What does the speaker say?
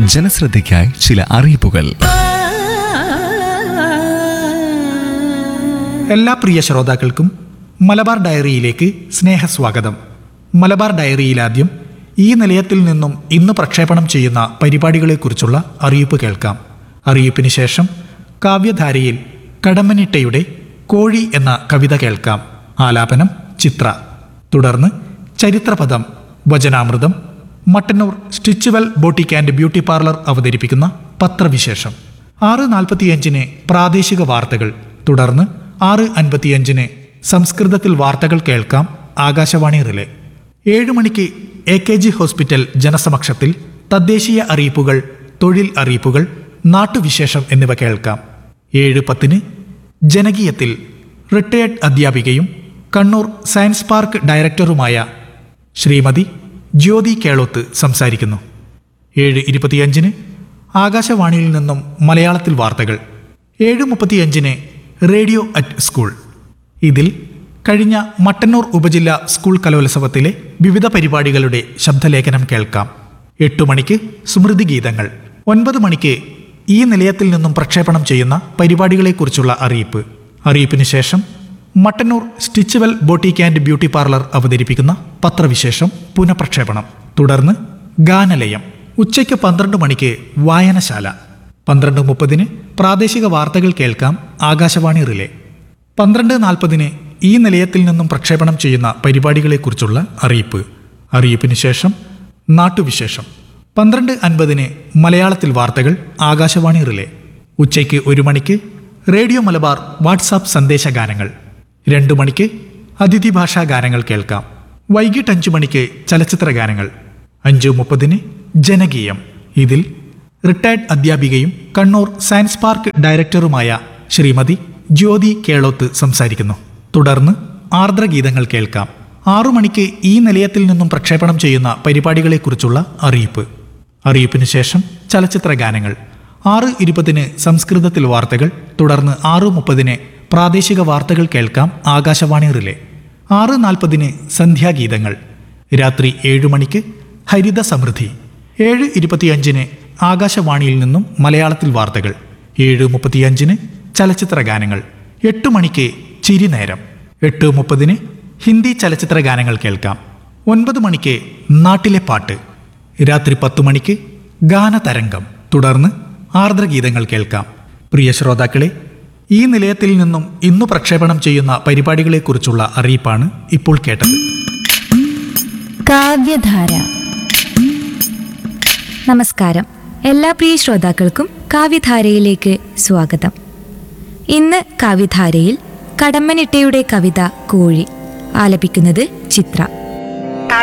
ജനശ്രദ്ധയ്ക്കായി ചില അറിയിപ്പുകൾ എല്ലാ പ്രിയ ശ്രോതാക്കൾക്കും മലബാർ ഡയറിയിലേക്ക് സ്നേഹസ്വാഗതം മലബാർ ഡയറിയിലാദ്യം ഈ നിലയത്തിൽ നിന്നും ഇന്ന് പ്രക്ഷേപണം ചെയ്യുന്ന പരിപാടികളെക്കുറിച്ചുള്ള അറിയിപ്പ് കേൾക്കാം അറിയിപ്പിന് ശേഷം കാവ്യധാരയിൽ കടമ്മനിട്ടയുടെ കോഴി എന്ന കവിത കേൾക്കാം ആലാപനം ചിത്ര തുടർന്ന് ചരിത്രപദം വചനാമൃതം മട്ടന്നൂർ സ്റ്റിച്ചുവൽ ബോട്ടിക് ആൻഡ് ബ്യൂട്ടി പാർലർ അവതരിപ്പിക്കുന്ന പത്രവിശേഷം ആറ് നാൽപ്പത്തിയഞ്ചിന് പ്രാദേശിക വാർത്തകൾ തുടർന്ന് ആറ് അൻപത്തിയഞ്ചിന് സംസ്കൃതത്തിൽ വാർത്തകൾ കേൾക്കാം ആകാശവാണി റിലേ ഏഴ് മണിക്ക് എ കെ ജി ഹോസ്പിറ്റൽ ജനസമക്ഷത്തിൽ തദ്ദേശീയ അറിയിപ്പുകൾ തൊഴിൽ അറിയിപ്പുകൾ നാട്ടുവിശേഷം എന്നിവ കേൾക്കാം ഏഴ് പത്തിന് ജനകീയത്തിൽ റിട്ടയർഡ് അധ്യാപികയും കണ്ണൂർ സയൻസ് പാർക്ക് ഡയറക്ടറുമായ ശ്രീമതി ജ്യോതി കേളോത്ത് സംസാരിക്കുന്നു ഏഴ് ഇരുപത്തിയഞ്ചിന് ആകാശവാണിയിൽ നിന്നും മലയാളത്തിൽ വാർത്തകൾ ഏഴ് മുപ്പത്തിയഞ്ചിന് റേഡിയോ അറ്റ് സ്കൂൾ ഇതിൽ കഴിഞ്ഞ മട്ടന്നൂർ ഉപജില്ല സ്കൂൾ കലോത്സവത്തിലെ വിവിധ പരിപാടികളുടെ ശബ്ദലേഖനം കേൾക്കാം എട്ടു മണിക്ക് സ്മൃതി ഗീതങ്ങൾ ഒൻപത് മണിക്ക് ഈ നിലയത്തിൽ നിന്നും പ്രക്ഷേപണം ചെയ്യുന്ന പരിപാടികളെക്കുറിച്ചുള്ള അറിയിപ്പ് അറിയിപ്പിന് ശേഷം മട്ടന്നൂർ സ്റ്റിച്ചുവൽ ബോട്ടിക് ആൻഡ് ബ്യൂട്ടി പാർലർ അവതരിപ്പിക്കുന്ന പത്രവിശേഷം പുനഃപ്രക്ഷേപണം തുടർന്ന് ഗാനലയം ഉച്ചയ്ക്ക് പന്ത്രണ്ട് മണിക്ക് വായനശാല പന്ത്രണ്ട് മുപ്പതിന് പ്രാദേശിക വാർത്തകൾ കേൾക്കാം ആകാശവാണി റിലേ പന്ത്രണ്ട് നാൽപ്പതിന് ഈ നിലയത്തിൽ നിന്നും പ്രക്ഷേപണം ചെയ്യുന്ന പരിപാടികളെക്കുറിച്ചുള്ള അറിയിപ്പ് അറിയിപ്പിന് ശേഷം നാട്ടുവിശേഷം പന്ത്രണ്ട് അൻപതിന് മലയാളത്തിൽ വാർത്തകൾ ആകാശവാണി റിലേ ഉച്ചയ്ക്ക് ഒരു മണിക്ക് റേഡിയോ മലബാർ വാട്സാപ്പ് സന്ദേശ ഗാനങ്ങൾ രണ്ടു മണിക്ക് അതിഥി ഭാഷാ ഗാനങ്ങൾ കേൾക്കാം വൈകിട്ട് അഞ്ചു മണിക്ക് ചലച്ചിത്ര ഗാനങ്ങൾ അഞ്ചു മുപ്പതിന് ജനകീയം ഇതിൽ റിട്ടയർഡ് അധ്യാപികയും കണ്ണൂർ സയൻസ് പാർക്ക് ഡയറക്ടറുമായ ശ്രീമതി ജ്യോതി കേളോത്ത് സംസാരിക്കുന്നു തുടർന്ന് ആർദ്രഗീതങ്ങൾ കേൾക്കാം ആറു മണിക്ക് ഈ നിലയത്തിൽ നിന്നും പ്രക്ഷേപണം ചെയ്യുന്ന പരിപാടികളെക്കുറിച്ചുള്ള അറിയിപ്പ് അറിയിപ്പിന് ശേഷം ചലച്ചിത്ര ഗാനങ്ങൾ ആറ് ഇരുപതിന് സംസ്കൃതത്തിൽ വാർത്തകൾ തുടർന്ന് ആറ് മുപ്പതിന് പ്രാദേശിക വാർത്തകൾ കേൾക്കാം ആകാശവാണി റിലേ ആറ് നാൽപ്പതിന് സന്ധ്യാഗീതങ്ങൾ രാത്രി ഏഴു മണിക്ക് ഹരിത സമൃദ്ധി ഏഴ് ഇരുപത്തിയഞ്ചിന് ആകാശവാണിയിൽ നിന്നും മലയാളത്തിൽ വാർത്തകൾ ഏഴ് മുപ്പത്തിയഞ്ചിന് ചലച്ചിത്ര ഗാനങ്ങൾ എട്ട് മണിക്ക് ചിരിനേരം എട്ട് മുപ്പതിന് ഹിന്ദി ചലച്ചിത്ര ഗാനങ്ങൾ കേൾക്കാം ഒൻപത് മണിക്ക് നാട്ടിലെ പാട്ട് രാത്രി പത്തു മണിക്ക് ഗാനതരംഗം തുടർന്ന് ആർദ്രഗീതങ്ങൾ കേൾക്കാം പ്രിയ ശ്രോതാക്കളെ ഈ നിലയത്തിൽ നിന്നും ഇന്നു പ്രക്ഷേപണം ചെയ്യുന്ന പരിപാടികളെക്കുറിച്ചുള്ള അറിയിപ്പാണ് ഇപ്പോൾ കേട്ടത് കാവ്യധാര നമസ്കാരം എല്ലാ പ്രിയ ശ്രോതാക്കൾക്കും കാവ്യധാരയിലേക്ക് സ്വാഗതം ഇന്ന് കാവ്യധാരയിൽ കടമ്മനിട്ടയുടെ കവിത കോഴി ആലപിക്കുന്നത് ചിത്ര